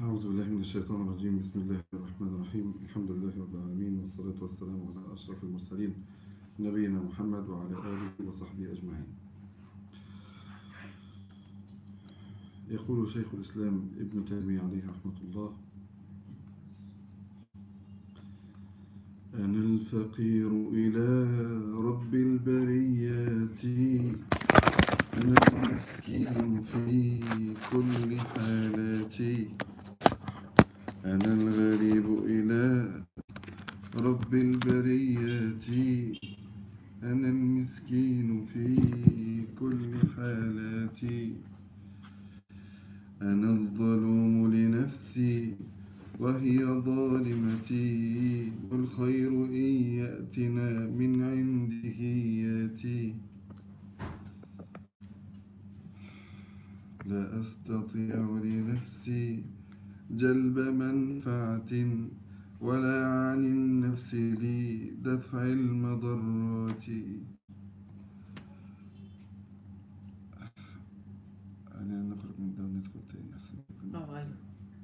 أعوذ بالله من الشيطان الرجيم بسم الله الرحمن الرحيم الحمد لله رب العالمين والصلاة والسلام على أشرف المرسلين نبينا محمد وعلى آله وصحبه أجمعين يقول شيخ الإسلام ابن تيمية عليه رحمة الله أنا الفقير إلى رب البريات أنا المسكين في كل حالاتي أنا الغريب إلى رب البريات أنا المسكين في كل حالاتي أنا الظلوم لنفسي وهي ظالمتي والخير إن يأتنا من عنده ياتي لا أستطيع لنفسي جلب منفعة ولا عن النفس لي دفع المضرات أنا نخرج من ده وندخل تاني أحسن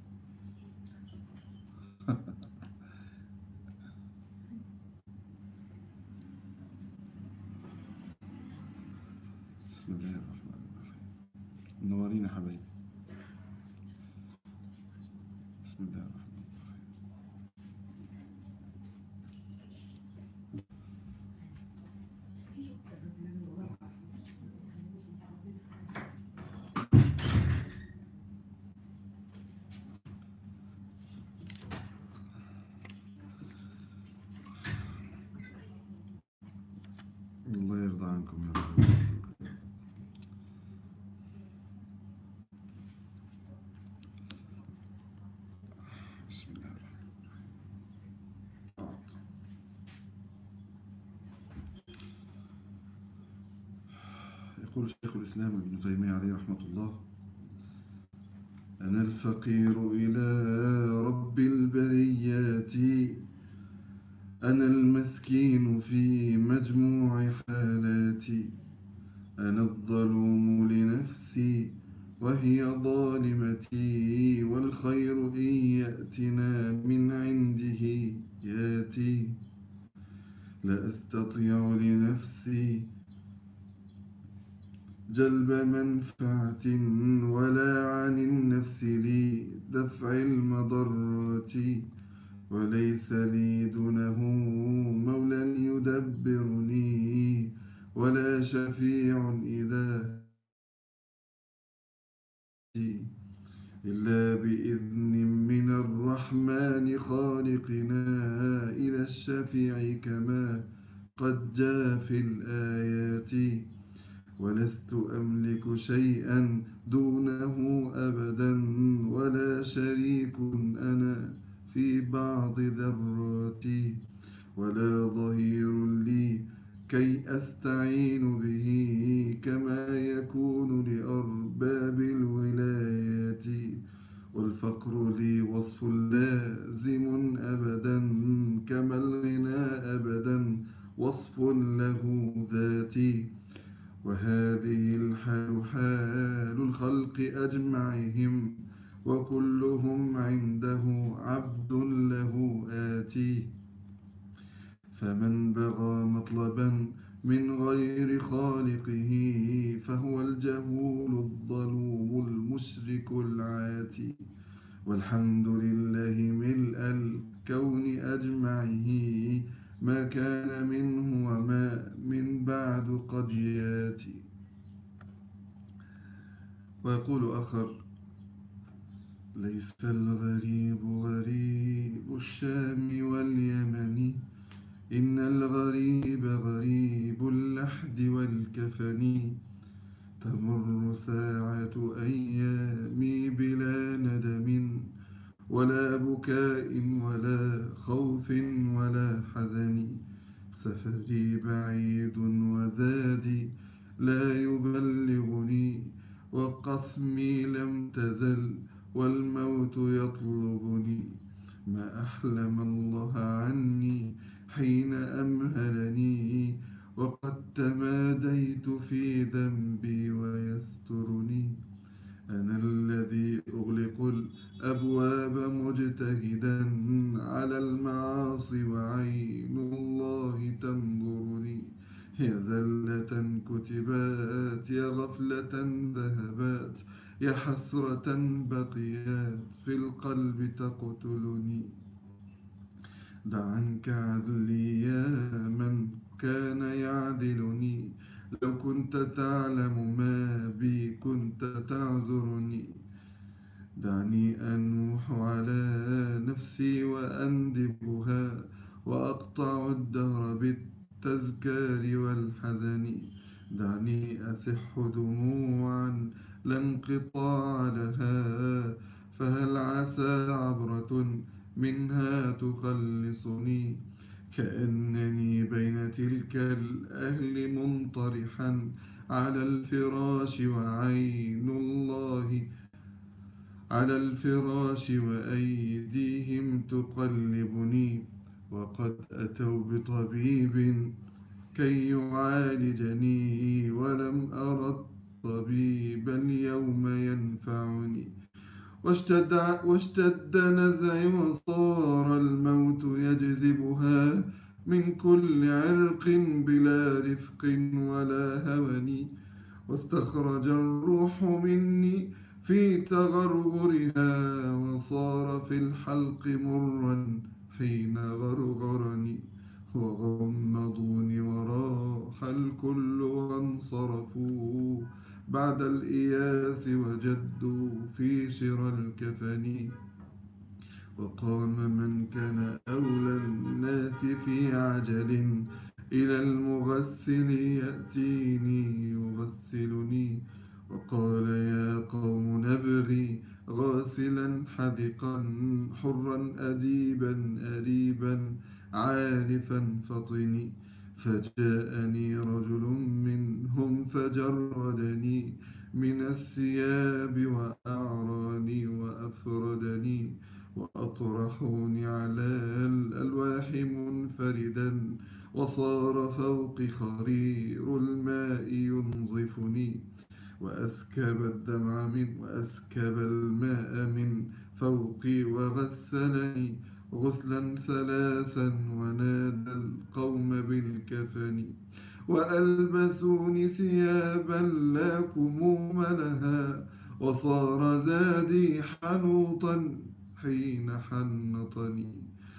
بسم الله الرحمن الرحيم منورين يا حبايبي بسم الله الرحمن الرحيم الله يرضى عنكم يا رب بسم الله الرحمن الرحيم يقول شيخ الإسلام ابن تيمية عليه رحمة الله أنا الفقير إلى رب البريات أنا المسكين في مجموع حالاتي أنا الظلوم لنفسي وهي ظالمتي والخير إن يأتنا من عنده ياتي لا أستطيع لنفسي جلب منفعة ولا عن النفس لي دفع المضرات وليس لي دونه مولى يدبرني ولا شفيع إذا إلا بإذن من الرحمن خالقنا إلى الشفيع كما قد جاء في الآيات ولست أملك شيئا دونه أبدا ولا شريك أنا في بعض ذراتي ولا ظهير لي كي أستعين به كما يكون لأرباب الولايات والفقر لي وصف لازم أبدا كما الغنى أبدا وصف له ذاتي وهذه الحال حال الخلق أجمعهم وكلهم عنده عبد له آتي فمن بغى مطلبا من غير خالقه فهو الجهول الظلوم المشرك العاتي والحمد لله ملء الكون أجمعه ما كان منه وما من بعد قد ياتي ويقول آخر ليس الغريب غريب الشام واليمن إن الغريب غريب اللحد والكفن تمر ساعة أيامي بلا ندم ولا بكاء ولا خوف ولا حزن سفري بعيد وزادي لا يبلغني وقسمي لم تزل والموت يطلبني ما أحلم الله عني حين أمهلني وقد تماديت في ذنبي ويسترني أنا الذي أغلق الأبواب حسرة بقيت في القلب تقتلني دع عنك عدلي يا من كان يعدلني لو كنت تعلم ما بي كنت تعذرني دعني أنوح على نفسي وأندبها وأقطع الدهر بالتذكار والحزن دعني أسح دموعا لا انقطاع لها فهل عسى عبرة منها تخلصني كأنني بين تلك الأهل منطرحا على الفراش وعين الله على الفراش وأيديهم تقلبني وقد أتوا بطبيب كي يعالجني ولم أرى الطبيب اليوم ينفعني واشتد, واشتد نزعي وصار الموت يجذبها من كل عرق بلا رفق ولا هوني واستخرج الروح مني في تغرغرها وصار في الحلق مرا حين غرغرني وغمضوني وراح الكل وانصرفوا بعد الإياس وجدوا في شرى الكفن وقام من كان أولى الناس في عجل إلى المغسل يأتيني يغسلني وقال يا قوم نبغي غاسلا حذقا حرا أديبا أريبا عارفا فطني فجاءني رجل منهم فجردني من الثياب وأعراني وأفردني وأطرحوني على الألواح منفردا وصار فوق خرير الماء ينظفني وأسكب الدمع من وأسكب الماء من فوقي وغسلني غسلا ثلاثا ونادى القوم بالكفن وألبسوني ثيابا لا كموم لها وصار زادي حنوطا حين حنطني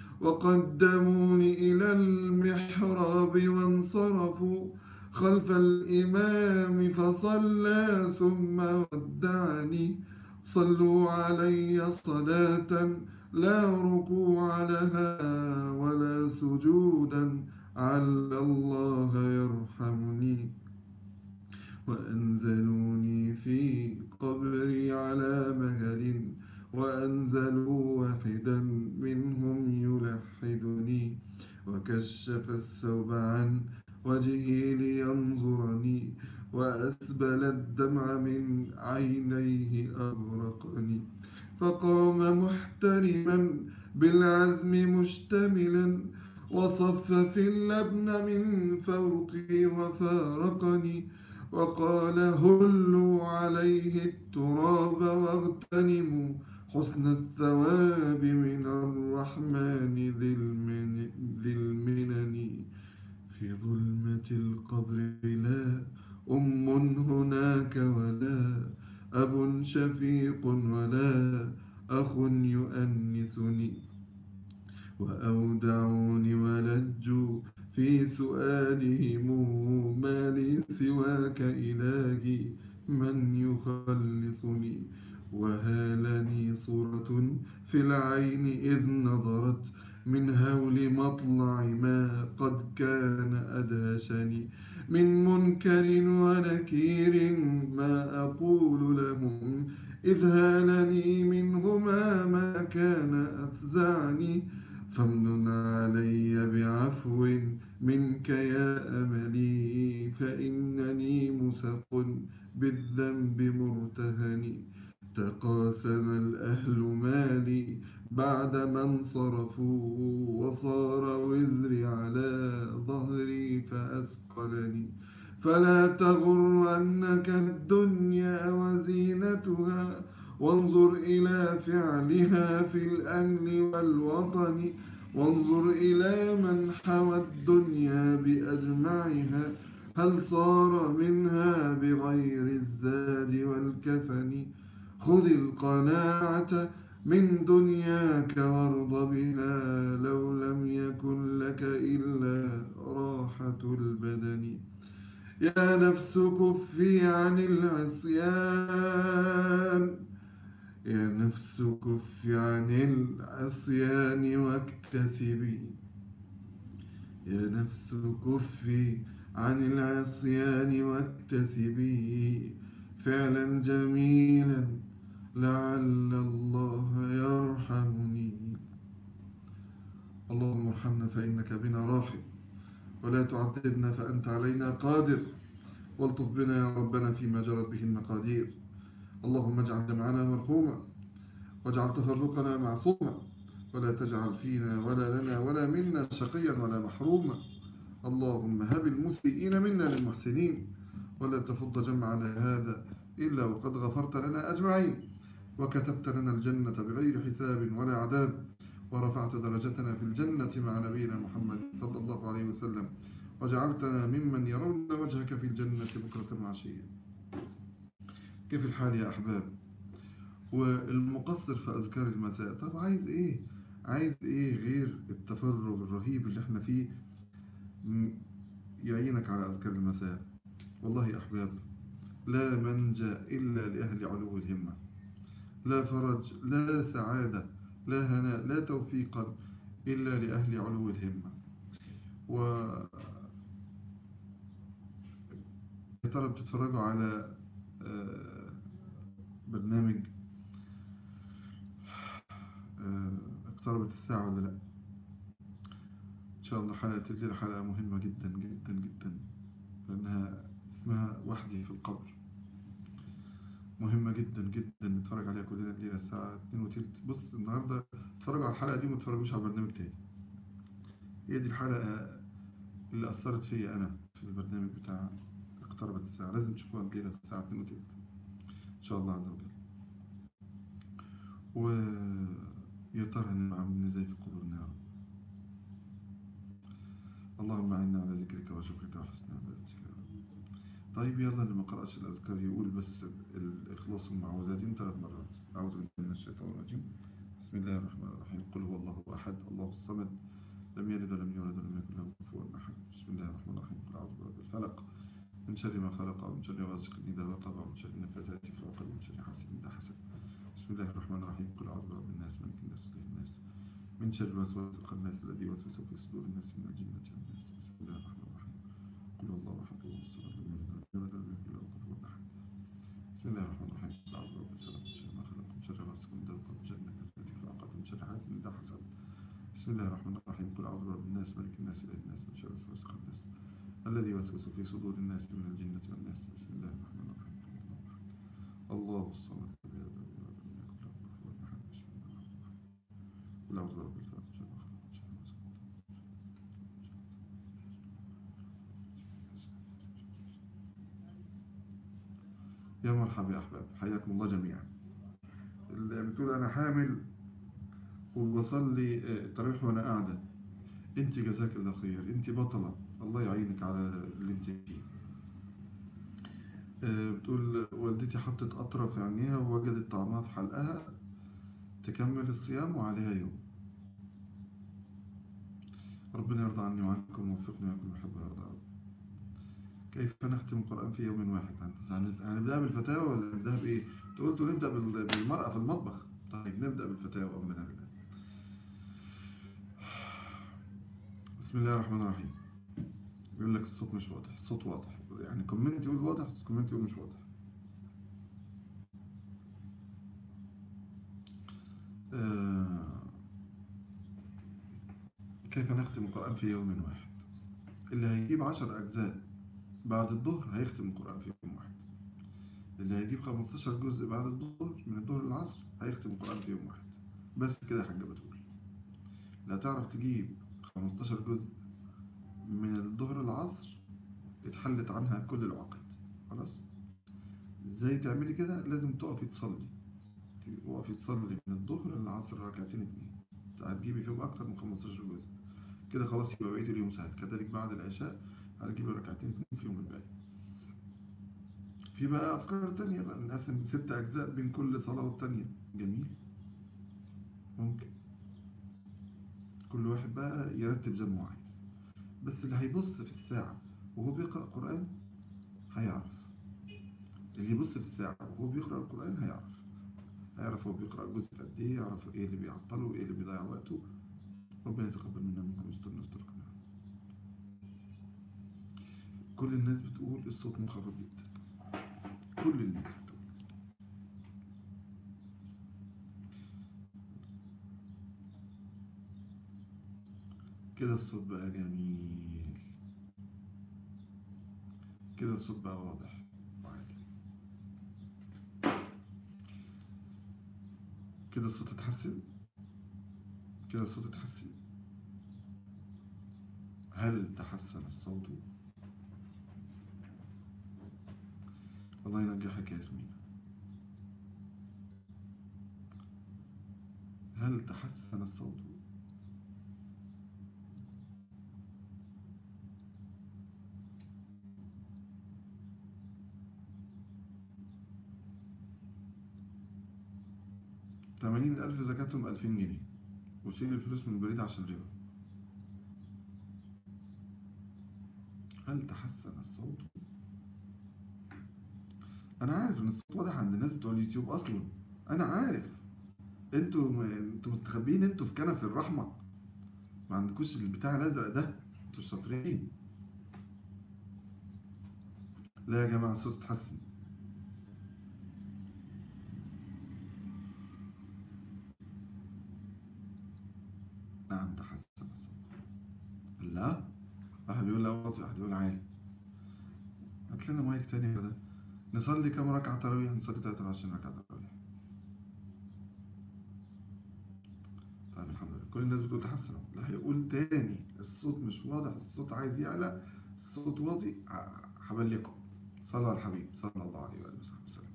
وقدموني إلى المحراب وانصرفوا خلف الإمام فصلى ثم ودعني صلوا علي صلاة لا ركوع لها ولا سجودا عل الله يرحمني وأنزلوني في قبري على مهل وأنزلوا واحدا منهم يلحدني وكشف الثوب عن وجهي لينظرني وأسبل الدمع من عينيه أغرقني فقام محترما بالعزم مشتملا وصف في اللبن من فوقي وفارقني وقال هلوا عليه التراب واغتنموا حسن الثواب من الرحمن ذي المنن في ظلمة القبر لا أم هناك ولا أب شفيق ولا أخ يؤنسني وأودعوني ولجوا في سؤالهم ما لي سواك إلهي من يخلصني وهالني صورة في العين إذ نظرت من هول مطلع ما قد كان أدهشني من منكر ونكير ما أقول لهم إذ هالني منهما ما كان أفزعني فامنن علي بعفو منك يا أملي فإنني مسق بالذنب مرتهن تقاسم الأهل مالي بعد ما انصرفوا وصار وزري على ظهري فأثقلني فلا تغرنك الدنيا وزينتها وانظر إلى فعلها في الأهل والوطن وانظر إلى من حوى الدنيا بأجمعها هل صار منها بغير الزاد والكفن خذ القناعة من دنياك وارض بها لو لم يكن لك إلا راحة البدن يا نفس كفي عن العصيان يا نفس كفي عن العصيان واكتسبي يا نفس كفي عن العصيان واكتسبي فعلا جميلا لعل الله يرحمني اللهم ارحمنا فإنك بنا راحم ولا تعذبنا فأنت علينا قادر والطف بنا يا ربنا فيما جرت به المقادير اللهم اجعل جمعنا مرحوما واجعل تفرقنا معصوما ولا تجعل فينا ولا لنا ولا منا شقيا ولا محروما اللهم هب المسيئين منا للمحسنين ولا تفض جمعنا هذا إلا وقد غفرت لنا أجمعين وكتبت لنا الجنة بغير حساب ولا عذاب ورفعت درجتنا في الجنة مع نبينا محمد صلى الله عليه وسلم وجعلتنا ممن يرون وجهك في الجنة بكرة وعشية كيف الحال يا أحباب والمقصر في أذكار المساء طب عايز إيه عايز إيه غير التفرغ الرهيب اللي احنا فيه يعينك على أذكار المساء والله يا أحباب لا منجا إلا لأهل علو الهمة لا فرج لا سعادة لا هناء لا توفيقا إلا لأهل علو الهمة و يا ترى بتتفرجوا على برنامج اقتربت الساعة ولا لا إن شاء الله حلقة الليلة حلقة مهمة جدا جدا جدا لأنها اسمها وحدي في القبر مهمة جدا جدا نتفرج عليها كلنا الليلة الساعة 2 وتلت بص النهاردة اتفرجوا على الحلقة دي وما تتفرجوش على برنامج تاني هي دي الحلقة اللي أثرت فيا أنا في البرنامج بتاع اقتربت الساعة لازم تشوفوها الليلة الساعة 2 وتلت إن شاء الله عز وجل ويا ترى هنبقى عاملين ازاي في قبورنا يا رب اللهم أعنا على ذكرك وشكرك وحسن عبادتك يا رب طيب يلا اللي ما قرأش الأذكار يقول بس الإخلاص والمعوذاتين ثلاث مرات أعوذ بالله من الشيطان الرجيم بسم الله الرحمن الرحيم قل هو الله أحد الله الصمد لم يلد ولم يولد ولم يكن له كفوا أحد بسم الله الرحمن الرحيم قل أعوذ برب الفلق من شر ما خلق ومن شر غاسق إذا وقب ومن شر النفاثات في العقد ومن شر حاسد إذا حسد بسم الله الرحمن الرحيم قل أعوذ برب الناس ملك الناس إله الناس من شر الوسواس الخناس الذي يوسوس في صدور الناس من الجنة والناس بسم الله الرحمن الرحيم قل هو الله أحد الله الصمد لم يلد ولم يولد ولم يكن له كفوا أحد بسم الله الرحمن الرحيم قل أعوذ برب الفلق من شر ما خلق من شر غاسق إذا وقب من شر النفاثات في العقد ومن شر حاسد إذا حسد بسم الله الرحمن الرحيم قل أعوذ برب الناس ملك الناس إله الناس من شر الوسواس الخناس الذي يوسوس في صدور الناس من الجنة والناس بسم الله الرحمن الرحيم الله الصمد لم يلد ولم يولد ولم يكن له كفوا أحد بسم الله الرحمن الرحيم قل أعوذ برب الفلق من شر ما خلق من شر غاسق يا مرحبا يا أحباب حياكم الله جميعا اللي بتقول أنا حامل وبصلي التراويح وأنا قاعدة أنت جزاك الله خير أنت بطلة الله يعينك على اللي انت فيه بتقول والدتي حطت قطرة في عينيها ووجدت طعمها في حلقها تكمل الصيام وعليها يوم ربنا يرضى عني وعنكم ووفقني ويكون محبه يرضى عنكم كيف نختم القرآن في يوم واحد هنبدأ بالفتاوى ولا نبدأ بإيه قلت نبدأ بالمرأة في المطبخ طيب نبدأ بالفتاوى أمنا الله بسم الله الرحمن الرحيم يقول لك الصوت مش واضح الصوت واضح يعني كومنت يقول واضح كومنت يقول مش واضح آه كيف نختم القرآن في يوم واحد اللي هيجيب عشر أجزاء بعد الظهر هيختم القرآن في يوم واحد اللي هيجيب 15 جزء بعد الظهر من الظهر للعصر هيختم القرآن في يوم واحد بس كده يا حاجة بتقول لا تعرف تجيب 15 جزء من الظهر العصر اتحلت عنها كل العقد خلاص ازاي تعملي كده لازم تقفي تصلي تقفي تصلي من الظهر للعصر ركعتين اتنين هتجيبي فيهم اكتر من 15 جزء كده خلاص يبقى بقيت اليوم سهل كذلك بعد العشاء هتجيبي ركعتين اتنين فيهم الباقي في بقى أفكار تانية بقى نقسم ست أجزاء بين كل صلاة والتانية جميل ممكن كل واحد بقى يرتب زي ما هو عايز بس اللي هيبص في الساعة وهو بيقرأ القرآن هيعرف اللي يبص في الساعة وهو بيقرأ القرآن هيعرف هيعرف هو بيقرأ جزء قد ايه يعرف ايه اللي بيعطله وايه اللي بيضيع وقته ربنا يتقبل منا منكم ويستر نستركم كل الناس بتقول الصوت منخفض جدا كل الناس بتقول كده الصوت بقى جميل كده الصوت بقى واضح وعالي كده الصوت اتحسن كده الصوت اتحسن هل تحسن الصوت الله ينجحك يا ياسمين هل تحسن الصوت ثمانين ألف زكاتهم ألفين جنيه وشيل الفلوس من البريد عشان ربا هل تحسن الصوت انا عارف ان الصوت واضح عند الناس بتوع اليوتيوب اصلا انا عارف انتوا انتوا مستخبيين انتوا في كنف الرحمه ما عندكوش البتاع الازرق ده انتوا شاطرين لا يا جماعه الصوت اتحسن نعم تحسن الصوت لا واحد بيقول لا واطي واحد بيقول عالي هات لنا مايك تاني كده نصلي كم ركعة تراويح نصلي 23 ركعة تراويح طيب الحمد لله كل الناس بتقول تحسن لا هيقول تاني الصوت مش واضح الصوت عايز يعلى الصوت واطي هبلغكم صلى على الحبيب صلى الله عليه وآله وصحبه وسلم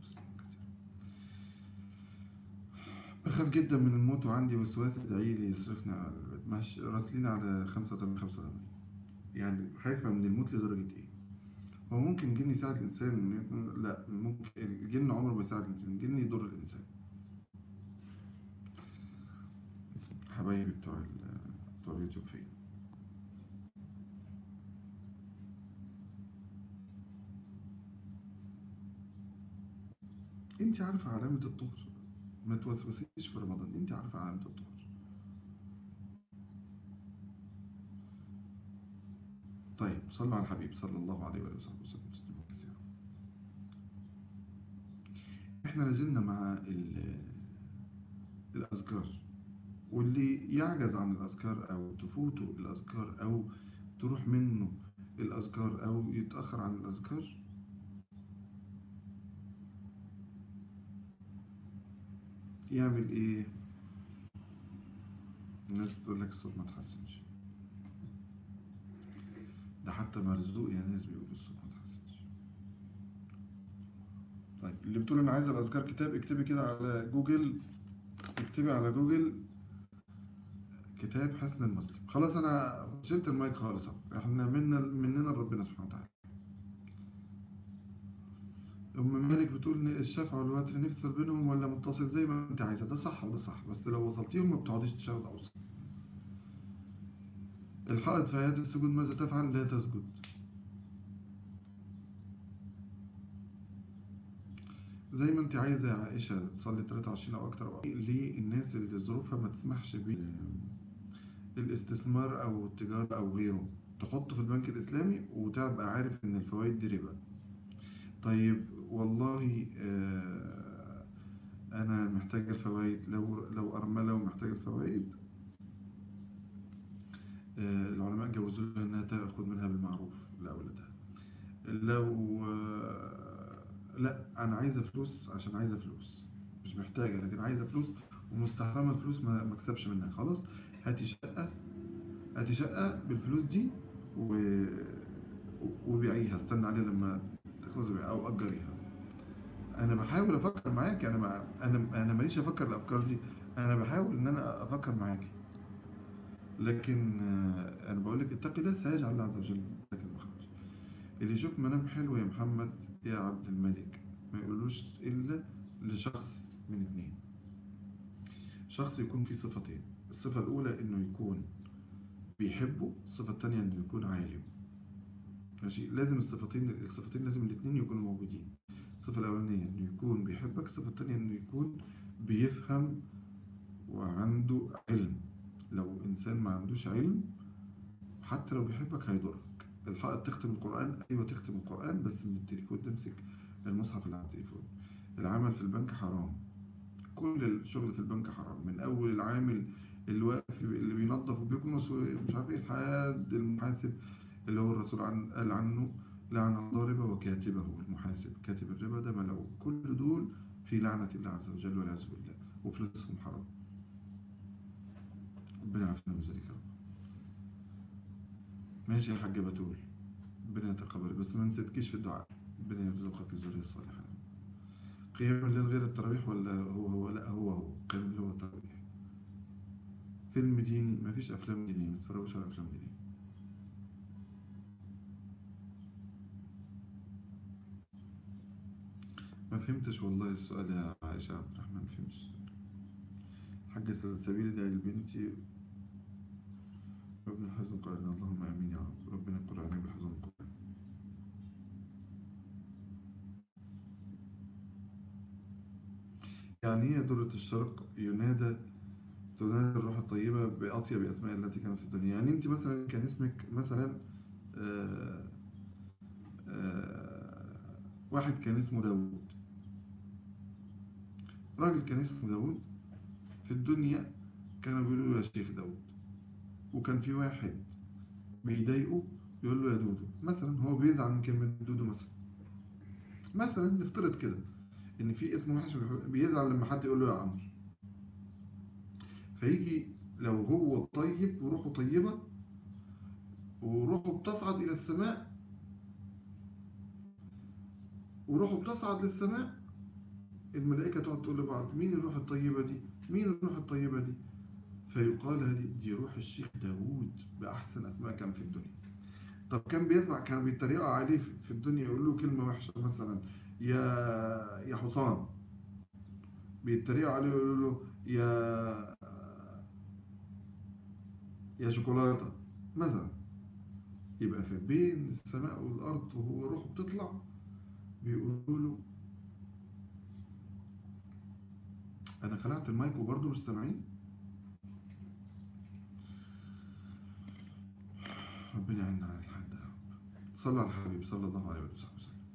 بخاف جدا من الموت وعندي وسواس ادعي لي يصرفني على ماشي راسلين على 85 85 يعني خايفة من الموت لدرجة ايه هو ممكن الجن يساعد الإنسان لا ممكن الجن عمره ما يساعد الإنسان الجن يضر الإنسان حبايبي بتوع بتوع اليوتيوب فين انت عارفة علامة الطهر ما توسوسيش في رمضان انت عارفة علامة الطهر طيب صلوا على الحبيب صلى الله عليه وآله وصحبه وسلم تسليما كثيرا احنا لازلنا مع الأذكار واللي يعجز عن الأذكار أو تفوته الأذكار أو تروح منه الأذكار أو يتأخر عن الأذكار يعمل إيه الناس تقول لك الصوت ما تحسنش ده حتى مرزوق يا ناس بيقولوا الصوت ما تحسنش طيب اللي بتقول انا عايز الاذكار كتاب اكتبي كده على جوجل اكتبي على جوجل كتاب حسن المسلم خلاص انا شلت المايك خالص احنا منا مننا ربنا سبحانه وتعالى ام مالك بتقول الشفع والوتر نفصل بينهم ولا متصل زي ما انت عايزه ده صح وده صح بس لو وصلتيهم ما بتقعديش تشاور اوسط الحائط في آيات السجود ماذا تفعل لا تسجد زي ما انت عايزة يا عائشة تصلي 23 او اكتر للناس اللي ظروفها ما تسمحش بالاستثمار او التجارة او غيره تحطه في البنك الاسلامي وتبقى عارف ان الفوائد دي ربا طيب والله آه انا محتاج الفوائد لو لو ارملة ومحتاج الفوائد العلماء جوزوا لها انها تاخذ منها بالمعروف لاولادها لو لا انا عايزه فلوس عشان عايزه فلوس مش محتاجه لكن عايزه فلوس ومستحرمه الفلوس ما مكسبش منها خلاص هاتي شقه هاتي شقه بالفلوس دي و... وبيعيها استنى عليها لما تخلص او اجريها انا بحاول افكر معاك انا ما... انا انا ماليش افكر الافكار دي انا بحاول ان انا افكر معاكي لكن انا بقول لك اتقي الله سيجعل الله عز وجل لك المخرج اللي يشوف منام حلو يا محمد يا عبد الملك ما يقولوش إلا لشخص من اثنين شخص يكون فيه صفتين الصفة الأولى إنه يكون بيحبه الصفة الثانية إنه يكون عالم ماشي لازم الصفتين الصفتين لازم الاثنين يكونوا موجودين الصفة الأولانية إنه يكون بيحبك الصفة الثانية إنه يكون بيفهم وعنده علم لو إنسان ما عندوش علم حتى لو بيحبك هيضرك الحائط تختم القرآن أيوة تختم القرآن بس من التليفون تمسك المصحف اللي على التليفون العمل في البنك حرام كل الشغل في البنك حرام من أول العامل اللي واقف اللي بينظف وبيكنس ومش عارف ايه لحد المحاسب اللي هو الرسول عن قال عنه لعن الضارب وكاتبه المحاسب كاتب الربا ده ملعون كل دول في لعنة الله عز وجل والعياذ بالله وفلوسهم حرام ربنا يعافينا من ذلك يا رب ماشي يا حاجة بتول ربنا يتقبل بس ما نسيتكيش في الدعاء ربنا يرزقك الذرية الصالحة قيام الليل غير التراويح ولا هو هو لا هو هو قيام الليل هو التراويح فيلم ديني ما فيش افلام دينية ما تتفرجوش على افلام دينية ما فهمتش والله السؤال يا عائشة عبد الرحمن ما فهمتش حاجة سبيل ده لبنتي ربنا حفظ القرآن اللهم امين يا رب ربنا يقر علينا بحفظ القرآن يعني هي درة الشرق ينادى تنادى الروح الطيبة بأطيب أسماء التي كانت في الدنيا يعني أنت مثلا كان اسمك مثلا آآ آآ واحد كان اسمه داود راجل كان اسمه داود في الدنيا كانوا بيقولوا له يا شيخ داود وكان في واحد بيضايقه يقول له يا دودو مثلا هو بيزعل من كلمة دودو مثلا مثلا نفترض كده ان في اسم وحش بيزعل لما حد يقول له يا عمرو فيجي لو هو طيب وروحه طيبة وروحه بتصعد إلى السماء وروحه بتصعد للسماء الملائكة تقعد تقول لبعض مين الروح الطيبة دي مين الروح الطيبة دي فيقال هذه دي روح الشيخ داوود بأحسن أسماء كان في الدنيا طب كان بيسمع كان بيتريقوا عليه في الدنيا يقول له كلمة وحشة مثلا يا يا حصان بيتريقوا عليه يقولوا له يا يا شوكولاتة مثلا يبقى في بين السماء والأرض وهو روحه بتطلع بيقولوا له أنا خلعت المايك وبرضه مش سامعين ربنا يعيننا على الحال ده صلى على الحبيب صلى الله عليه وسلم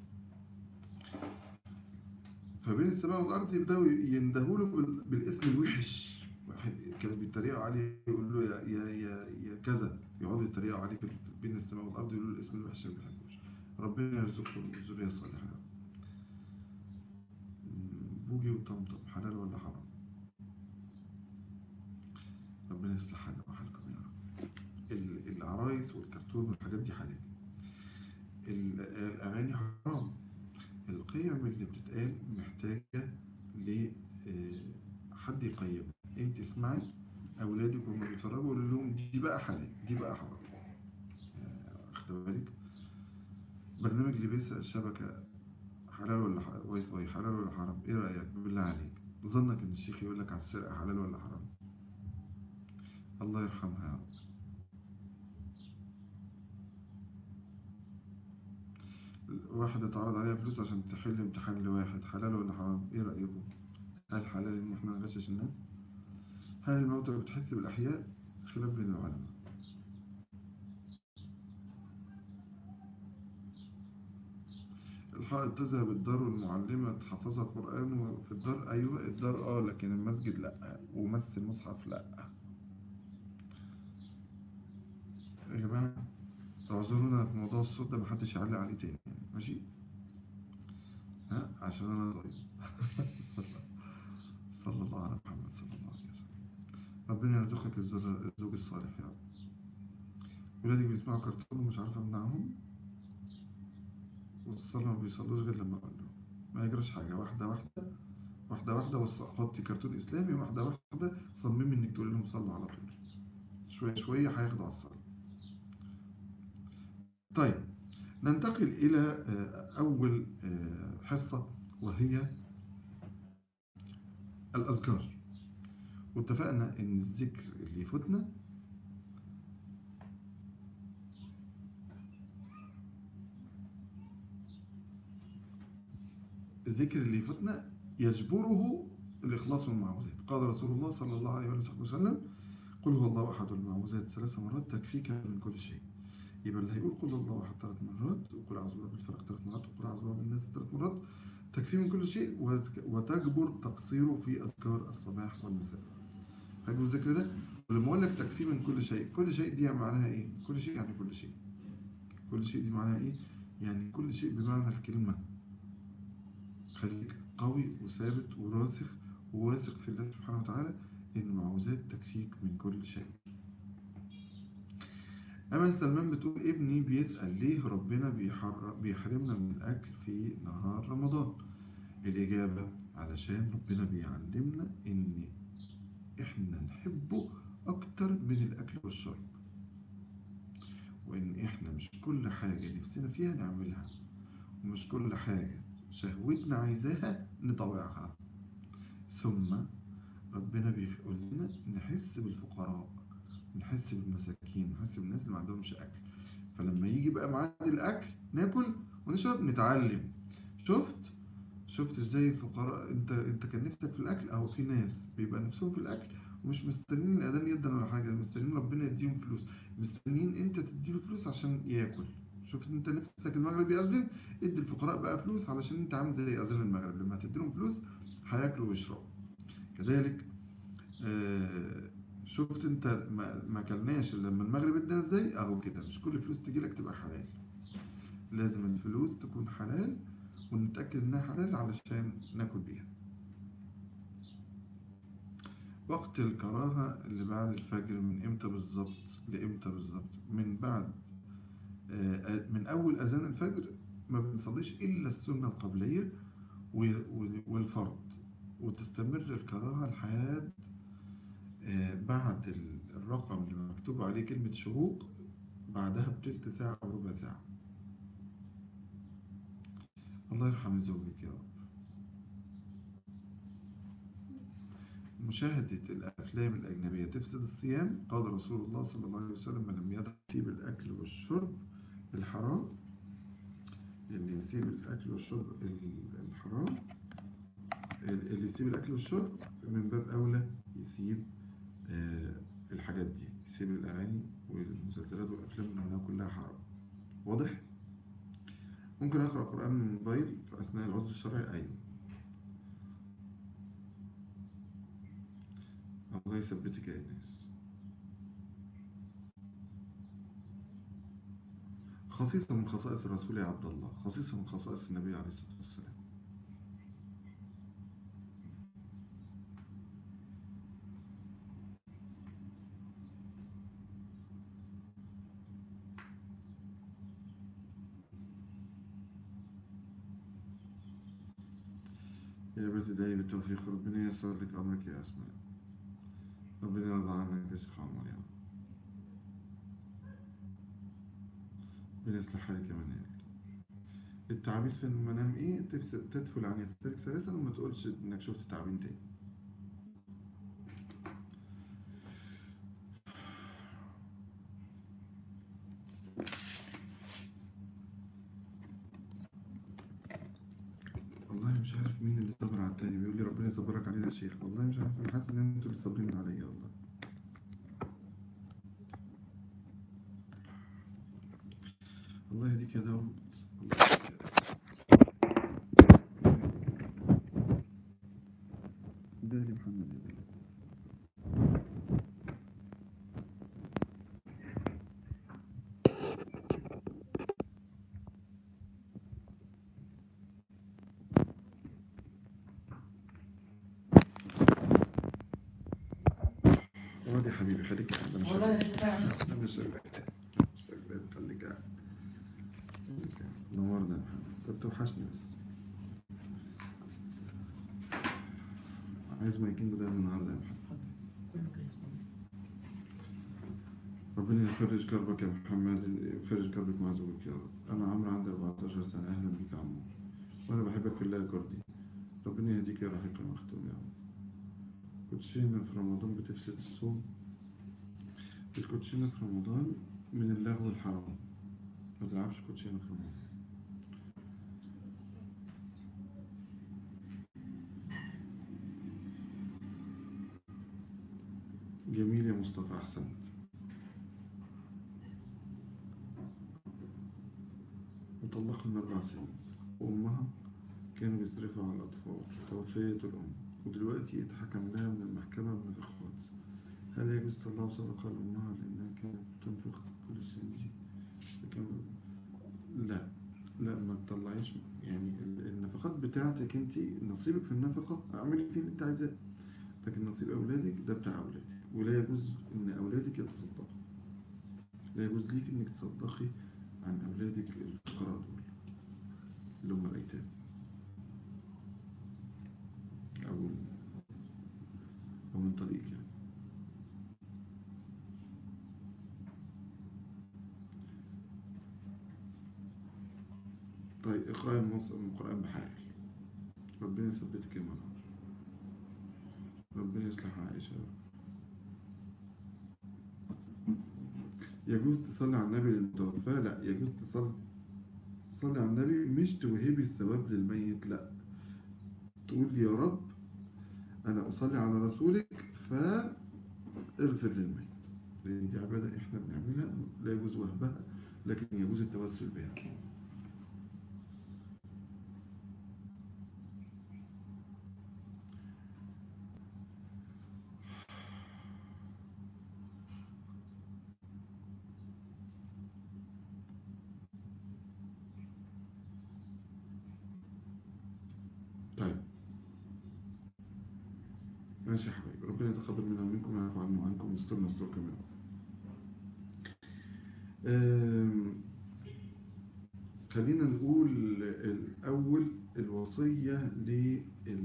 فبين السماء والأرض يبدأوا يندهوا له بالاسم الوحش واحد كانوا بيتريقوا عليه يقول له يا يا يا, يا كذا يقعدوا يتريقوا عليه بين السماء والأرض يقولوا له الاسم الوحش ما بيحبوش ربنا يرزقهم الذرية الصالحة بوجي وطمطم حلال ولا حرام ربنا يصلح حالنا وحالكم يا رب العرايس والكرتون والحاجات دي حلال الأغاني حرام القيم اللي بتتقال محتاجة لحد يقيم انت اسمعي اولادك وهم بيتفرجوا قولوا لهم دي بقى حلال دي بقى حرام اخد بالك برنامج اللي بيسرق الشبكة حلال ولا واي فاي حلال ولا حرام ايه رأيك بالله عليك ظنك ان الشيخ يقول لك على السرقة حلال ولا حرام الله يرحمها يا رب واحدة اتعرض عليها فلوس عشان تحل امتحان لواحد حلال ولا حرام ايه رأيكم هل حلال ان احنا نغشش الناس هل الموتى بتحس بالاحياء خلاف بين العلماء الحائط تذهب الدار والمعلمة تحفظها القرآن وفي الدار أيوة الدار اه لكن المسجد لا ومس المصحف لا يا جماعة اعذرونا في موضوع الصوت ده محدش يعلق عليه تاني ماشي ها عشان انا طيب صلى الله على محمد صلى الله عليه وسلم ربنا يرزقك الزوج الصالح يا رب ولادك بيسمعوا كرتون ومش عارف امنعهم والصلاة ما بيصلوش غير لما اقول لهم ما يجراش حاجة واحدة واحدة واحدة واحدة حطي كرتون اسلامي واحدة واحدة صممي انك تقول لهم صلوا على طول شوية شوية هياخدوا على الصلاة طيب ننتقل إلى آه، أول آه، حصة وهي الأذكار واتفقنا إن الذكر اللي يفوتنا الذكر اللي يفوتنا يجبره الإخلاص والمعوذات قال رسول الله صلى الله عليه وسلم قل هو الله أحد المعوذات ثلاث مرات تكفيك من كل شيء يبقى اللي هيقول قل هو الله أحد ثلاث مرات وقل أعوذ برب الفلق ثلاث مرات وقل أعوذ برب الناس ثلاث مرات تكفيه من كل شيء وت- وتجبر تقصيره في أذكار الصباح والمساء حلو الذكر ده ولما أقول لك تكفيه من كل شيء كل شيء دي معناها إيه كل شيء يعني كل شيء كل شيء دي معناها إيه يعني كل شيء بمعنى الكلمة خليك قوي وثابت وراسخ وواثق في الله سبحانه وتعالى إن المعوذات تكفيك من كل شيء أمل سلمان بتقول ابني بيسأل ليه ربنا بيحر- بيحرمنا من الأكل في نهار رمضان الإجابة علشان ربنا بيعلمنا إن إحنا نحبه أكتر من الأكل والشرب وإن إحنا مش كل حاجة نفسنا فيها نعملها ومش كل حاجة شهوتنا عايزاها نطوعها ثم ربنا بيقول لنا نحس بالفقراء نحس بالمساكين نحس بالناس اللي ما عندهمش أكل فلما يجي بقى ميعاد الأكل ناكل ونشرب نتعلم شفت شفت ازاي الفقراء انت انت كان نفسك في الاكل او في ناس بيبقى نفسهم في الاكل ومش مستنيين الاذان يدن ولا حاجه مستنيين ربنا يديهم فلوس مستنيين انت تديله فلوس عشان ياكل شفت انت نفسك المغرب يأذن ادي الفقراء بقى فلوس علشان انت عامل زي اذان المغرب لما هتديلهم فلوس هياكلوا ويشربوا كذلك آه، شفت انت ما ما اكلناش الا لما المغرب ادانا ازاي اهو كده مش كل فلوس تجي لك تبقى حلال لازم الفلوس تكون حلال ونتأكد انها حلال علشان ناكل بيها وقت الكراهة اللي بعد الفجر من امتى بالظبط لامتى بالظبط من بعد آه، من اول اذان الفجر ما بنصليش الا السنة القبلية و- و- والفرض وتستمر الكراهة لحد آه، بعد ال- الرقم اللي مكتوب عليه كلمة شروق بعدها بتلت ساعة أو ربع ساعة الله يرحم زوجك يا رب مشاهدة الأفلام الأجنبية تفسد الصيام قال رسول الله صلى الله عليه وسلم من لم يدع يسيب الأكل والشرب الحرام اللي يسيب الأكل والشرب ال- الحرام ال- اللي يسيب الأكل والشرب من باب أولى يسيب آه، الحاجات دي يسيب الأغاني والمسلسلات والأفلام لأنها كلها حرام واضح؟ ممكن أقرأ قرآن من الموبايل في أثناء العذر الشرعي أيوة الله يثبتك يا إناس خصيصة من خصائص الرسول يا عبد الله خصيصة من خصائص النبي عليه الصلاة والسلام يا بنت ادعي بالتوفيق ربنا ييسر لك أمرك يا أسماء ربنا يرضى عنك يا شيخ عمر يا رب ربنا يصلح حالك يا منال التعابين في المنام ايه تفس- تدخل عن يسارك ثلاثا وما تقولش انك شفت تعابين تاني والله مش عارف مين اللي صبر على التاني بيقول لي ربنا يصبرك علينا يا شيخ والله مش عارف انا حاسس ان انتوا اللي صابرين عليا والله الله يهديك يا داود الله يهديك يا داود. ده لي محمد يا داود. اقعد يا حبيبي خليك قاعد انا والله شغال فعلا انا شغال شغال خليك قاعد خليك قاعد. نورنا يا محمد كنت وحشني بس عايز مايكين بدل النهارده يا محمد كله كده اسمه. ربنا يفرج كربك يا محمد يفرج كربك مع زوجك يا رب أنا عمرو عندي 14 سنة أهلا بك يا عمو وأنا بحبك في الله يا كردي ربنا يهديك يا رحيق المختوم يا رب كوتشينة في رمضان بتفسد الصوم الكوتشينة في رمضان من اللغو الحرام ما تلعبش كوتشينة في رمضان جميل يا مصطفى أحسنت مطلقة من أربع سنين وأمها كانوا بيصرفوا على الأطفال توفيت الأم ودلوقتي اتحكم لها من المحكمة من الإخوات هل يجوز تطلع صدقة لأمها لأنها كانت تنفق كل السنين دي لكن لا لا ما تطلعيش يعني ال- النفقات بتاعتك انت نصيبك في النفقة اعملي فيه اللي انت عايزاه لكن نصيب أولادك ده بتاع أولادك ولا يجوز إن أولادك يتصدقوا لا يجوز ليك إنك تصدقي عن أولادك الفقراء دول اللي هم الأيتام أو أو من طريق يعني طيب اقرأي النص من القرآن بحال ربنا يثبتك يا منار ربنا يصلح عائشة يجوز تصلي على النبي للمتوفى لا يجوز تصلي تصلي على النبي مش توهبي الثواب للميت لا تقول يا رب أنا أصلي على رسولك فاغفر للميت لأن دي عبادة إحنا بنعملها لا يجوز وهبها لكن يجوز التوسل بها طيب ماشي يا حبايبي ربنا يتقبل منا ومنكم ويعفو عنا وعنكم ويسترنا ويستركم منكم أم، خلينا نقول الأول الوصية لل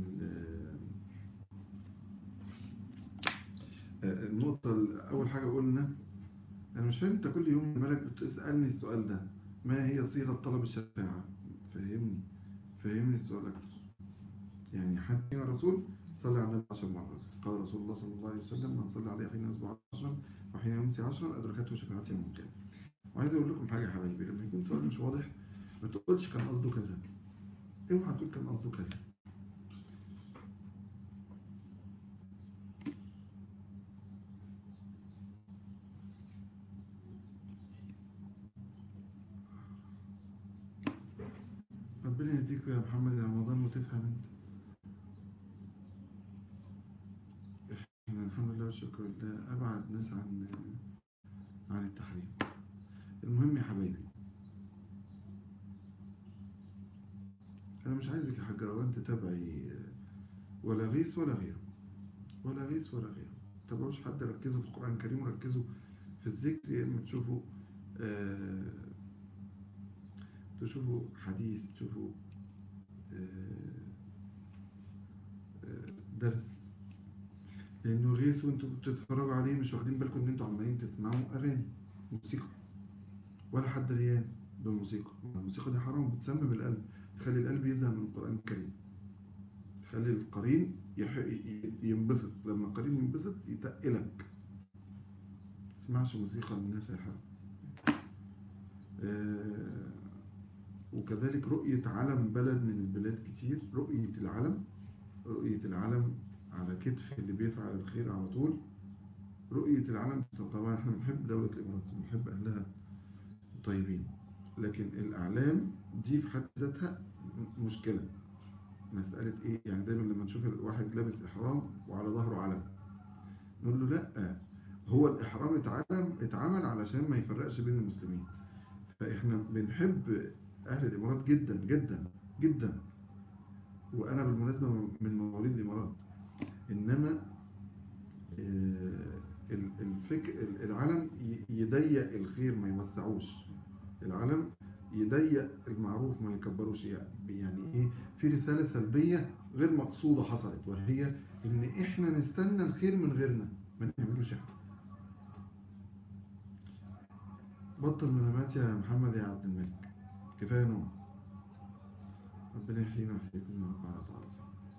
آه، النقطة أول حاجة قلنا أنا مش فاهم أنت كل يوم مالك بتسألني السؤال ده ما هي صيغة طلب الشفاعة فهمني فهمني السؤال أكتر يعني حتى يا رسول صلى على النبي عشر مرات قال رسول الله صلى الله عليه وسلم من صلى عليه حين يصبح عشرا وحين يمسي عشرا أدركته شفاعتي يوم القيامة وعايز أقول لكم حاجة يا حبايبي لما يكون سؤال مش واضح ما تقولش كان قصده كذا اوعى تقول كان قصده كذا ربنا يهديك يا محمد يا رمضان وتفهم انت احنا الحمد لله والشكر لله ابعد ناس عن عن التحريم المهم يا حبايبي انا مش عايزك يا حاج روان تتابعي ولا غيث ولا غيره ولا غيث ولا غيره تابعوش حد ركزوا في القرآن الكريم وركزوا في الذكر يا اما تشوفوا آه تشوفوا حديث تشوفوا آه آه درس لانه غيث وانتوا بتتفرجوا عليه مش واخدين بالكم ان انتوا عمالين تسمعوا اغاني موسيقى ولا حد ريان بالموسيقى الموسيقى دي حرام بتسمم القلب تخلي القلب يزهق من القرآن الكريم تخلي القرين يح... ينبسط لما القرين ينبسط يتقلك تسمعش موسيقى الناس يا حبيبي آه وكذلك رؤية علم بلد من البلاد كتير رؤية العلم رؤية العلم على كتف اللي بيفعل الخير على طول رؤية العلم طبعا احنا بنحب دولة الإمارات بنحب أهلها الطيبين لكن الأعلام دي في حد ذاتها مشكلة مسألة إيه يعني دايما لما نشوف واحد لابس إحرام وعلى ظهره علم نقول له لا هو الإحرام اتعلم اتعمل علشان ما يفرقش بين المسلمين فإحنا بنحب أهل الإمارات جدا جدا جدا وأنا بالمناسبة من مواليد الإمارات إنما الفكر العلم يضيق الخير ما يوسعوش العلم يضيق المعروف ما يكبروش يعني ايه في رسالة سلبية غير مقصودة حصلت وهي ان احنا نستنى الخير من غيرنا ما نعملوش احنا بطل منامات يا محمد يا عبد الملك كفاية نوم ربنا يحيينا ويحييكم يا رب على طاعته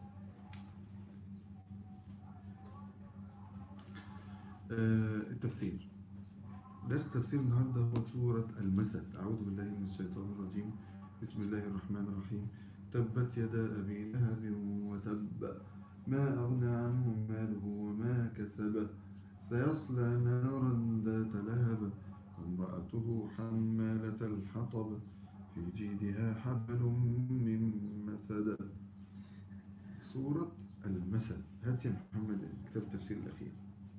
آه، التفسير درس تفسير النهاردة هو سورة المسد أعوذ بالله من الشيطان الرجيم بسم الله الرحمن الرحيم تبت يدا أبي لهب وتب ما أغنى عنه ماله وما كسب سيصلى نارا ذات لهب وامرأته حمالة الحطب في جيدها حبل من مسد سورة المسد هات يا محمد كتاب التفسير الأخير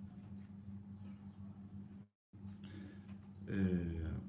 آه،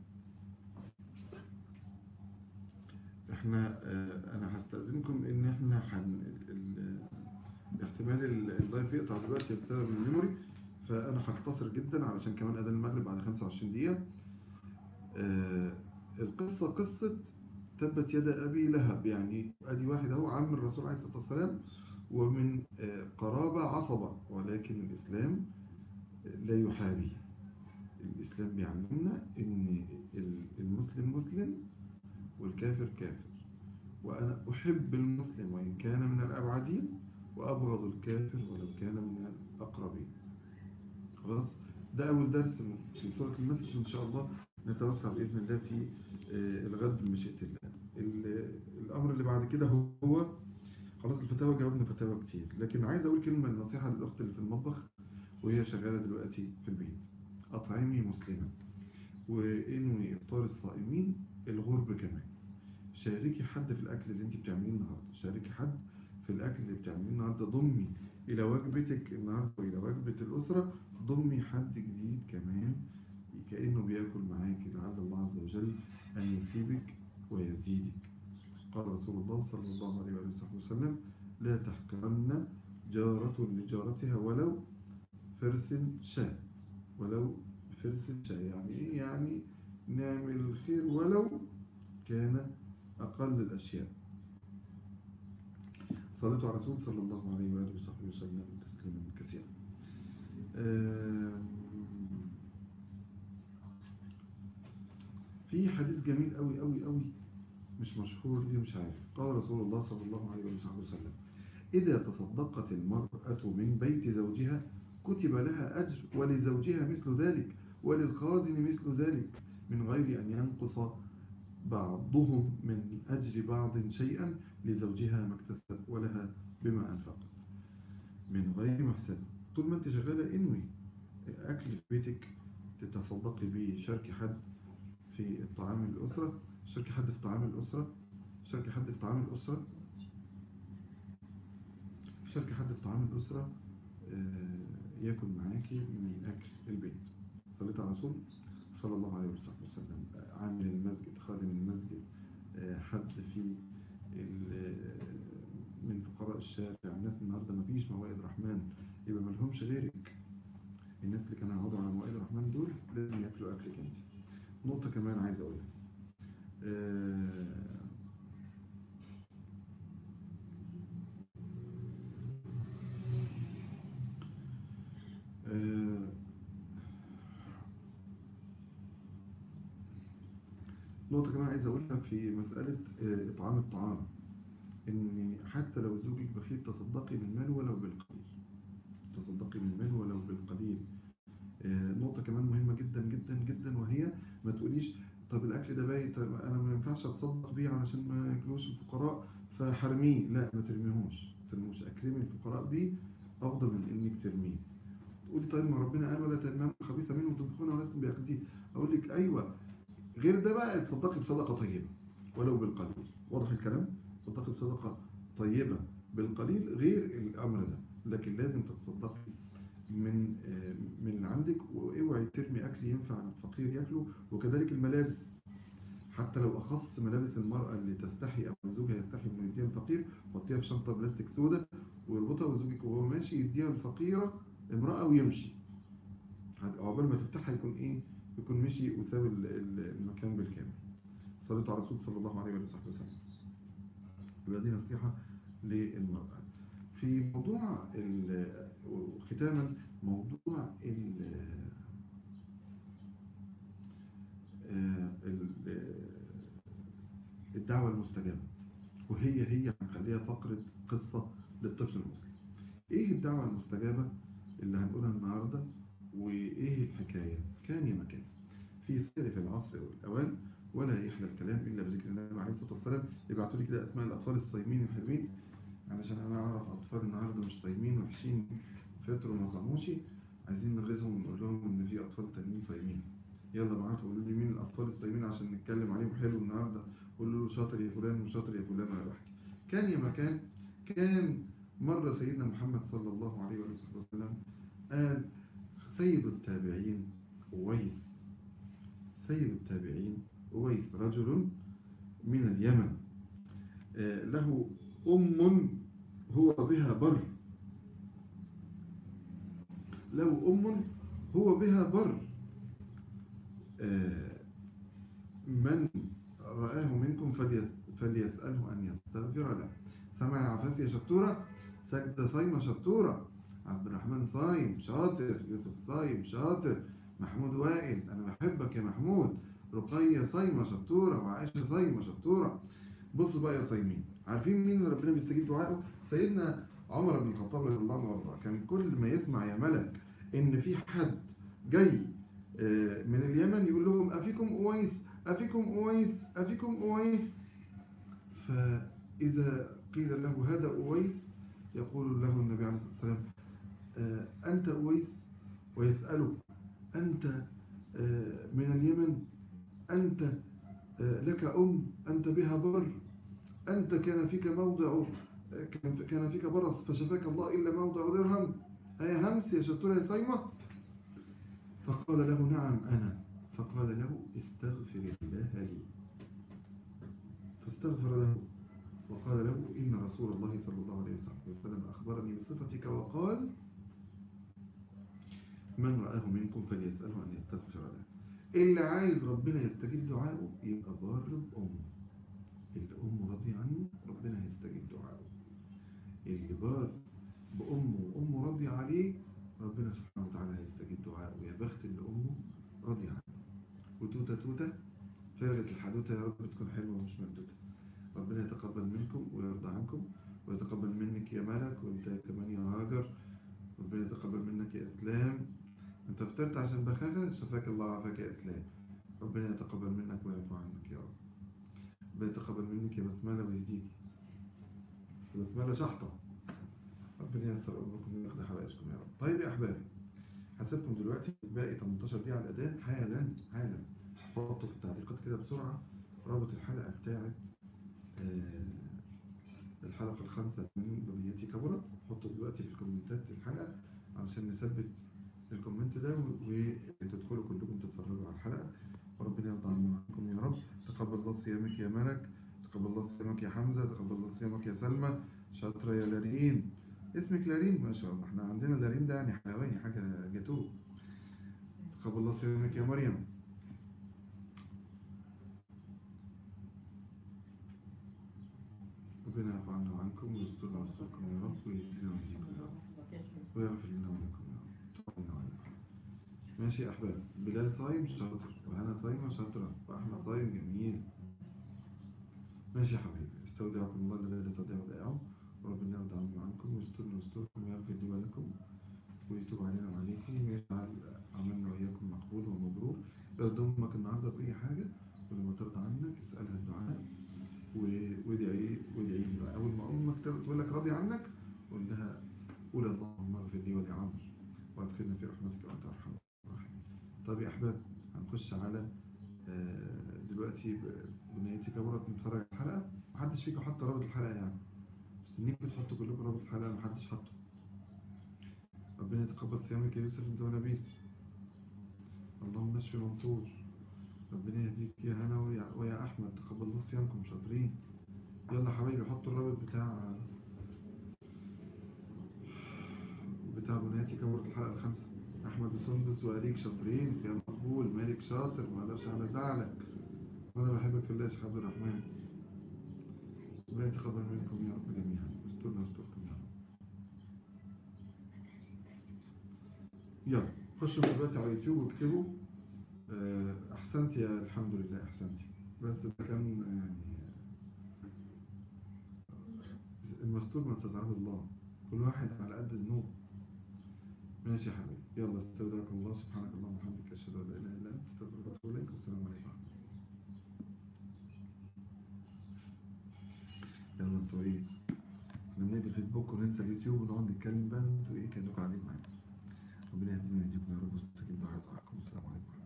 احنا آه، انا هستأذنكم ان احنا حن ال- احتمال ال- اللايف يقطع دلوقتي بسبب الميموري فانا هختصر جدا علشان كمان اذان المغرب بعد 25 دقيقة آه، القصة قصة تبت يد ابي لهب يعني ادي واحد اهو عم الرسول عليه الصلاة والسلام ومن آه، قرابة عصبة ولكن الاسلام لا يحابي الإسلام بيعلمنا إن المسلم مسلم والكافر كافر وأنا أحب المسلم وإن كان من الأبعدين وأبغض الكافر ولو كان من الأقربين خلاص ده أول درس في سورة المسجد إن شاء الله نتوسع بإذن الله في آه، الغد بمشيئة الله ال- الأمر اللي بعد كده هو خلاص الفتاوى جاوبنا فتاوى كتير لكن عايز أقول كلمة نصيحة للأخت اللي في المطبخ وهي شغالة دلوقتي في البيت أطعمي مسلما وإنوي إفطار الصائمين الغرب كمان شاركي حد في الأكل اللي أنت بتعمليه النهاردة شاركي حد في الأكل اللي بتعمليه النهاردة ضمي إلى وجبتك النهاردة وإلى وجبة الأسرة ضمي حد جديد كمان كأنه بياكل معاكي لعل الله عز وجل أن يثيبك ويزيدك قال رسول الله صلى الله عليه وآله وسلم لا تحقرن جارة لجارتها ولو فرس شاة ولو فرس شاة يعني إيه يعني نعمل الخير ولو كان أقل الأشياء صلاة على رسول صلى الله عليه وآله وصحبه وسلم تسليما كثيرا آم، في حديث جميل قوي قوي قوي مش مشهور ليه مش عارف قال رسول الله صلى الله عليه وآله وسلم إذا تصدقت المرأة من بيت زوجها كتب لها أجر ولزوجها مثل ذلك وللخازن مثل ذلك من غير أن ينقص بعضهم من أجر بعض شيئا لزوجها ما اكتسب ولها بما أنفقت من غير محسن طول ما أنت شغالة انوي أكل في بيتك تتصدقي بيه شاركي حد في الطعام الأسرة شاركي حد في طعام الأسرة شاركي حد في طعام الأسرة شاركي حد في طعام الأسرة آه، ياكل معاكي من أكل البيت صليت على رسول صلى الله عليه وسلم آه، عامل المسجد خادم المسجد آه، حد في ال- من فقراء الشارع الناس النهاردة ما فيش موائد رحمن يبقى ما لهمش غيرك الناس اللي كانوا يقعدوا على موائد رحمن دول لازم ياكلوا أكلك انت نقطة كمان عايز أقولها آه، آه، نقطة كمان عايز أقولها في مسألة آه، إطعام الطعام إن حتى لو زوجك بخيل تصدقي من مال ولو بالقليل تصدقي من مال ولو بالقليل آه، نقطة كمان مهمة جدا جدا جدا وهي ما تقوليش طب الأكل ده بايت طب أنا ما ينفعش أتصدق بيه علشان ما ياكلوش الفقراء فحرميه لا ما ترميهوش ما ترميهوش أكرمي الفقراء بيه أفضل من إنك ترميه تقولي طيب ما ربنا قال ولا تنام خبيثة منه وتنفقونها ولستم بأخذيه أقول لك أيوه غير ده بقى تصدقي بصدقة طيبة ولو بالقليل واضح الكلام تصدقي بصدقة طيبة بالقليل غير الأمر ده لكن لازم تتصدقي من آه، من اللي عندك واوعي ترمي أكل ينفع الفقير ياكله وكذلك الملابس حتى لو أخص ملابس المرأة اللي تستحي أو زوجها يستحي إنه يديها الفقير حطيها في شنطة بلاستيك سوداء ويربطها وزوجك وهو ماشي يديها الفقيرة امرأة ويمشي عقبال ما تفتحها يكون إيه يكون مشي وساب ال- ال- المكان بالكامل صليت على الرسول صلى الله عليه وصحبه وسلم يبقى دي نصيحة للمرأة في موضوع ال- ختاما موضوع ال- الدعوة المستجابة وهي هي هنخليها فقرة قصة للطفل المسلم ايه الدعوة المستجابة اللي هنقولها النهاردة وايه الحكاية كان يا مكان في سلف العصر والأوان ولا يحلى الكلام إلا بذكر النبي عليه الصلاة والسلام يبعتوا لي كده أسماء الأطفال الصايمين الحلوين علشان أنا أعرف أطفال النهاردة مش صايمين وحشين فطروا وما صاموش عايزين نغيظهم ونقول لهم إن في أطفال تانيين صايمين يلا بعتوا قولوا لي مين الأطفال الصايمين عشان نتكلم عليهم حلو النهاردة قولوا له شاطر يا فلان وشاطر يا فلان ولا بحكي كان يا مكان كان مرة سيدنا محمد صلى الله عليه وسلم قال سيد التابعين أويس سيد التابعين أويس رجل من اليمن آه، له أم هو بها بر له أم هو بها بر آه، من رآه منكم فليس- فليسأله أن يستغفر له سمع عفاف يا شطورة سجدة صايمة شطورة عبد الرحمن صايم شاطر يوسف صايم شاطر محمود وائل أنا بحبك يا محمود رقية صايمة شطورة وعائشة صايمة شطورة بصوا بقى يا صايمين عارفين مين اللي ربنا بيستجيب دعائه سيدنا عمر بن الخطاب رضي الله عنه وارضاه كان كل ما يسمع يا ملك ان في حد جاي آه، من اليمن يقول لهم افيكم اويس افيكم اويس افيكم اويس فاذا قيل له هذا اويس يقول له النبي عليه الصلاه والسلام آه، انت اويس ويساله انت آه، من اليمن أنت آه، لك أم أنت بها بر أنت كان فيك موضع آه، كان كان فيك برص فشفاك الله إلا موضع درهم هي همس يا شطورة يا صيمة فقال له نعم أنا فقال له استغفر الله لي فاستغفر له وقال له إن رسول الله صلى الله عليه وسلم أخبرني بصفتك وقال من رآه منكم فليسأله أن يستغفر له اللي عايز ربنا يستجيب دعائه يبقى بار بأمه اللي أمه راضية عنه ربنا هيستجيب دعائه اللي بار بأمه وأمه راضية عليه ربنا سبحانه وتعالى هيستجيب دعائه يا بخت اللي أمه راضية عنه وتوتة توتة فرقة الحدوتة يا رب تكون حلوة ومش مردودة ربنا يتقبل منكم ويرضى عنكم ويتقبل منك يا ملك وانت كمان يا هاجر ربنا يتقبل منك يا إسلام انت فطرت عشان بخاخة شفاك الله عافاك يا إسلام ربنا يتقبل منك ويعفو عنك يا رب ربنا يتقبل منك يا بسملة ويهديك يا بسملة شحطة ربنا يسر أمركم ويقضي حوائجكم يا رب طيب يا أحبابي هسيبكم دلوقتي باقي 18 دقيقة على الأذان حالا حالا حطوا في التعليقات كده بسرعة رابط الحلقة بتاعت آه، الحلقة الخامسة من بنيتي كبرت حطوا دلوقتي في الكومنتات الحلقة علشان نثبت الكومنت ده وتدخلوا كلكم تتفرجوا على الحلقة وربنا يرضى عنكم يا رب تقبل الله صيامك يا ملك تقبل الله صيامك يا حمزة تقبل الله صيامك يا سلمى شاطرة يا لارين اسمك لارين ما شاء الله احنا عندنا لارين ده يعني حيواني حاجة جاتوه تقبل الله صيامك يا مريم ربنا يعفو عنا وعنكم ويسترنا ويستركم يا رب ويهدينا ويهديكم يا رب ويغفر لنا ولكم يا رب تقبلنا وعنكم ماشي يا أحباب بلال صايم شاطر وهنا صايمة شاطرة وأحمد صايم جميل ماشي يا حبيبي استودعكم الله الذي لا تضيع ودائعه وربنا يرضى عنا وعنكم ويسترنا ويستركم ويغفر لي ولكم ويتوب علينا وعليكم ويجعل عملنا وإياكم مقبول ومبرور يرضى أمك النهاردة بأي حاجة ولما ترضى عنك اسألها الدعاء و- وادعي وادعي لي بقى أول ما أمك تقول لك راضي عنك قول لها قول اللهم اغفر لي ولعمر وادخلنا في رحمتك وأنت أرحم الراحمين طب يا أحباب هنخش على آه، دلوقتي ب- بنيتي كبرت نتفرج على الحلقة محدش فيكم حط رابط الحلقة يعني مستنيكم تحطوا كلكم رابط الحلقة محدش حطه ربنا يتقبل صيامك يا يوسف انت ونبيل اللهم اشف منصور ربنا يهديك يا هنا ويا, ويا احمد تقبل الله صيامكم شاطرين يلا حبايبي حطوا الرابط بتاع بتاع بنياتي كبرت الحلقة الخامسة احمد وسندس واريك شاطرين صيام مقبول مالك شاطر ما اقدرش انا ازعلك وانا بحبك في الله يا شيخ عبد الرحمن ربنا يتقبل منكم يا رب جميعا واسترنا واستركم يا رب يلا خشوا دلوقتي على يوتيوب واكتبوا آه، احسنت يا الحمد لله احسنتي بس ده كان يعني تستر من ستره الله كل واحد على قد النور ماشي يا حبيبي يلا استودعكم الله سبحانك اللهم وبحمدك اشهد ان لا اله الا انت استغفرك واتوب اليك والسلام عليكم يلا انتوا ايه لما نيجي الفيسبوك وننسى اليوتيوب ونقعد نتكلم بقى انتوا ايه كانوا قاعدين معانا ربنا يهدينا ويهديكم يا رب واستجيب دعاء دعاءكم السلام عليكم